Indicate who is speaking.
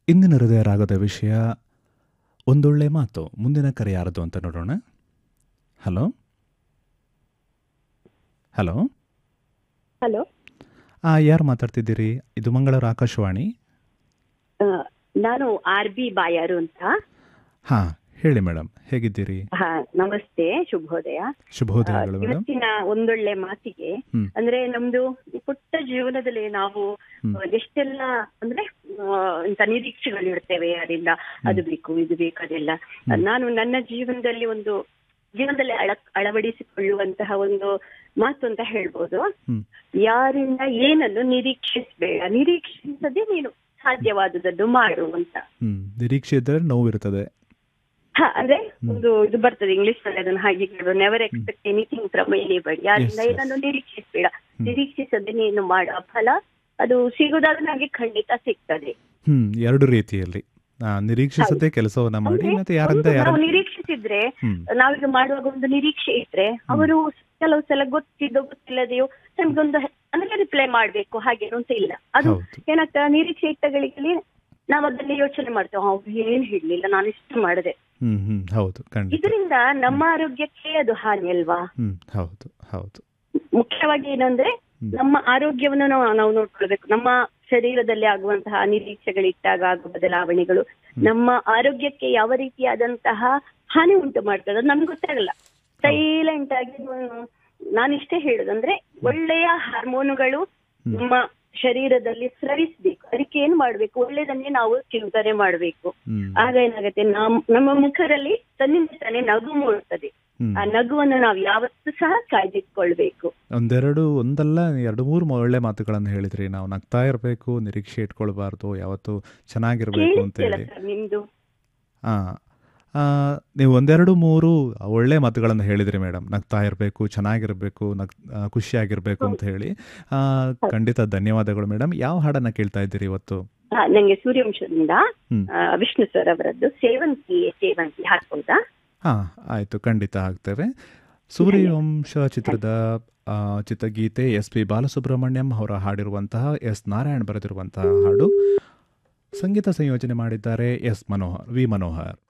Speaker 1: ಇಂದಿನ ಹೃದಯ ರಾಗದ ವಿಷಯ ಒಂದೊಳ್ಳೆ ಮಾತು ಮುಂದಿನ ಕರೆ ಯಾರದು ಅಂತ ನೋಡೋಣ ಹಲೋ ಹಲೋ
Speaker 2: ಹಲೋ
Speaker 1: ಆ ಯಾರು ಮಾತಾಡ್ತಿದ್ದೀರಿ ಇದು ಮಂಗಳೂರು ಆಕಾಶವಾಣಿ
Speaker 2: ನಾನು ಆರ್ ಬಿ ಬಾಯಾರು ಅಂತ
Speaker 1: ಹಾಂ ಹೇಳಿ ಮೇಡಮ್ ಹೇಗಿದ್ದೀರಿ
Speaker 2: ಹಾ ನಮಸ್ತೆ ಶುಭೋದಯ
Speaker 1: ಶುಭೋದಯಗಳು
Speaker 2: ಆ,
Speaker 1: ಮೇಡಮ್
Speaker 2: ಇವತ್ತಿನ ಒಂದೊಳ್ಳೆ ಮಾತಿಗೆ
Speaker 1: ಹ್ಮ್.
Speaker 2: ಅಂದ್ರೆ ನಮ್ದು ಈ ಪುಟ್ಟ ಜೀವನದಲ್ಲಿ ನಾವು
Speaker 1: ಹ್ಮ್.
Speaker 2: ಆ, ಎಷ್ಟೆಲ್ಲ ಅಂದ್ರೆ ಆ, ಇಂಥ ನಿರೀಕ್ಷೆಗಳು ಇಡ್ತೇವೆ ಅದರಿಂದ ಅದು ಬೇಕು ಇದು ಬೇಕು ಅದೆಲ್ಲ ನಾನು ನನ್ನ ಜೀವನದಲ್ಲಿ ಒಂದು ಜೀವನದಲ್ಲಿ ಅಳ ಅಳವಡಿಸಿಕೊಳ್ಳುವಂತಹ ಒಂದು ಮಾತು ಅಂತ ಹೇಳ್ಬೋದು
Speaker 1: ಹ್ಮ್.
Speaker 2: ಯಾರಿಂದ ಏನನ್ನು ನಿರೀಕ್ಷಿಸಬೇಡ ನಿರೀಕ್ಷಿಸದೆ ನೀನು ಸಾಧ್ಯವಾದುದನ್ನು ಮಾಡು ಅಂತ
Speaker 1: ಹ್ಮ್ ನಿರೀಕ್ಷೆ ಇದ್ದರೆ ನೋವಿರ್ತದೆ
Speaker 2: ಹ, ಅಂದ್ರೆ ಒಂದು ಇದು ಬರ್ತದೆ ಇಂಗ್ಲಿಷ್ ನಲ್ಲಿ ಅದನ್ನ ಹಾಗೆ ಹೇಳೋದು never expect anything from anybody ಯಾರಿಂದ
Speaker 1: Yes, yes.
Speaker 2: ಏನನ್ನು ನಿರೀಕ್ಷಿಸಬೇಡ ನಿರೀಕ್ಷಿಸದೆ ನೀನು ಮಾಡು ಆ ಫಲ ಅದು ಸಿಗುದಾದ್ರೆ ನನಗೆ ಖಂಡಿತ ಸಿಗ್ತದೆ
Speaker 1: ಹ್ಮ್ ಎರಡು ರೀತಿಯಲ್ಲಿ ಆ, ನಿರೀಕ್ಷಿಸದೆ ಕೆಲಸವನ್ನ ಮಾಡಿ
Speaker 2: ಅಂದ್ರೆ
Speaker 1: ಮತ್ತೆ ಯಾರಿಂದ
Speaker 2: ಒಂದು
Speaker 1: ಯಾರ
Speaker 2: ನಾವು ನಿರೀಕ್ಷಿಸಿದ್ರೆ
Speaker 1: ಹ್ಮ್
Speaker 2: ನಾವೀಗ ಮಾಡುವಾಗ ಒಂದು ನಿರೀಕ್ಷೆ ಇದ್ರೆ ಅವರು ಕೆಲವು ಸಲ ಗೊತ್ತಿದ್ದೋ ಗೊತ್ತಿಲ್ಲದೆಯೋ ನಮ್ಗೊಂದು ಅಂದ್ರೆ ರಿಪ್ಲೈ ಮಾಡ್ಬೇಕು ಹಾಗೇನು ಅಂತ ಇಲ್ಲ ಅದು
Speaker 1: ಹೌದು
Speaker 2: ಏನಾಗ್ತದೆ ನಿರೀಕ್ಷೆ ಇಟ್ಟಗಳಿಗೆ ನಾವು ಅದನ್ನ ಯೋಚನೆ ಮಾಡ್ತೇವೆ ಅವ್ರು ಏನ್ ಹೇಳಲಿಲ್ಲ ನಾನು ಇಷ್ಟು ಮಾಡಿದೆ
Speaker 1: ಹ್ಮ್ ಹ್ಮ್ ಹೌದು ಖಂಡಿತ
Speaker 2: ಇದರಿಂದ ನಮ್ಮ ಆರೋಗ್ಯಕ್ಕೆ ಅದು ಹಾನಿ ಅಲ್ವಾ
Speaker 1: ಹ್ಮ್ ಹೌದು ಹೌದು
Speaker 2: ಮುಖ್ಯವಾಗಿ ಏನಂದ್ರೆ
Speaker 1: ಹ್ಮ್.
Speaker 2: ನಮ್ಮ ಆರೋಗ್ಯವನ್ನು ನಾವು ನಾವು ನೋಡ್ಕೊಳ್ಬೇಕು ನಮ್ಮ ಶರೀರದಲ್ಲಿ ಆಗುವಂತಹ ನಿರೀಕ್ಷೆಗಳಿಟ್ಟಾಗ ಆಗುವ ಬದಲಾವಣೆಗಳು ನಮ್ಮ ಆರೋಗ್ಯಕ್ಕೆ ಯಾವ ರೀತಿಯಾದಂತಹ ಹಾನಿ ಉಂಟು ಮಾಡ್ತದೆ ಅದು ನಮ್ಗೆ ಗೊತ್ತಾಗಲ್ಲ ಸೈಲೆಂಟ್ ಆಗಿ ನಾನಿಷ್ಟೇ ಹೇಳುದಂದ್ರೆ ಒಳ್ಳೆಯ ಹಾರ್ಮೋನುಗಳು ನಮ್ಮ ಶರೀರದಲ್ಲಿ ಸ್ರವಿಸ್ಬೇಕು ಅದಕ್ಕೆ ಏನ್ ಮಾಡ್ಬೇಕು ಒಳ್ಳೆದನ್ನೇ ನಾವು ಚಿಂತನೆ ಮಾಡ್ಬೇಕು
Speaker 1: ಹ್ಮ್
Speaker 2: ಆಗ ಏನಾಗುತ್ತೆ ನಮ್ ನಮ್ಮ ಮುಖದಲ್ಲಿ ತನ್ನಿಂದ ತಾನೇ ನಗು ಮೂಡುತ್ತದೆ
Speaker 1: ಹ್ಮ್
Speaker 2: ಆ ನಗುವನ್ನು ನಾವು ಯಾವತ್ತೂ ಸಹ ಕಾಯ್ದಿಟ್ಕೊಳ್ಬೇಕು
Speaker 1: ಒಂದೆರಡು ಒಂದಲ್ಲ ಎರಡು ಮೂರು ಒಳ್ಳೆ ಮಾತುಗಳನ್ನು ಹೇಳಿದ್ರಿ ನಾವು ನಗ್ತಾ ಇರಬೇಕು ನಿರೀಕ್ಷೆ ಇಟ್ಕೊಳ್ಬಾರ್ದು ಯಾವತ್ತು ಚೆನ್ನಾಗಿರ್ಬೇಕು ಅಂತ
Speaker 2: ಕೇಳಿಸ್ತಿಲ್ಲ
Speaker 1: ಹೇಳಿ
Speaker 2: ಸರ್ ನಿಮ್ದು
Speaker 1: ಆ ಆ, ನೀವು ಒಂದೆರಡು ಮೂರು ಒಳ್ಳೆ ಮಾತುಗಳನ್ನು ಹೇಳಿದ್ರಿ ಮೇಡಮ್ ನಗ್ತಾ ಇರಬೇಕು ಚೆನ್ನಾಗಿರ್ಬೇಕು ನಗ್ ಆ, ಖುಷಿಯಾಗಿರ್ಬೇಕು ಅಂತ ಹೇಳಿ ಆ, ಖಂಡಿತ ಧನ್ಯವಾದಗಳು ಮೇಡಮ್ ಯಾವ ಹಾಡನ್ನ ಕೇಳ್ತಾ ಇದ್ದೀರಿ ಇವತ್ತು
Speaker 2: ಹಾ, ನಂಗೆ ಸೂರ್ಯವಂಶದಿಂದ
Speaker 1: ಹ್ಮ್.
Speaker 2: ಆ, ವಿಷ್ಣು ಸರ್ ಅವರದ್ದು ಸೇವಂತಿ ಸೇವಂತಿ ಹಾಕ್ಬೋದಾ
Speaker 1: ಹಾ ಆಯ್ತು ಖಂಡಿತ ಆಗ್ತೇವೆ ಸೂರ್ಯವಂಶ ಚಿತ್ರದ ಆ, ಚಿತ್ರಗೀತೆ ಎಸ್ ಪಿ ಬಾಲಸುಬ್ರಹ್ಮಣ್ಯಂ ಅವರ ಹಾಡಿರುವಂತಹ ಎಸ್ ನಾರಾಯಣ್ ಬರೆದಿರುವಂತಹ ಹಾಡು ಸಂಗೀತ ಸಂಯೋಜನೆ ಮಾಡಿದ್ದಾರೆ ಎಸ್ ಮನೋಹರ್ ವಿ ಮನೋಹರ್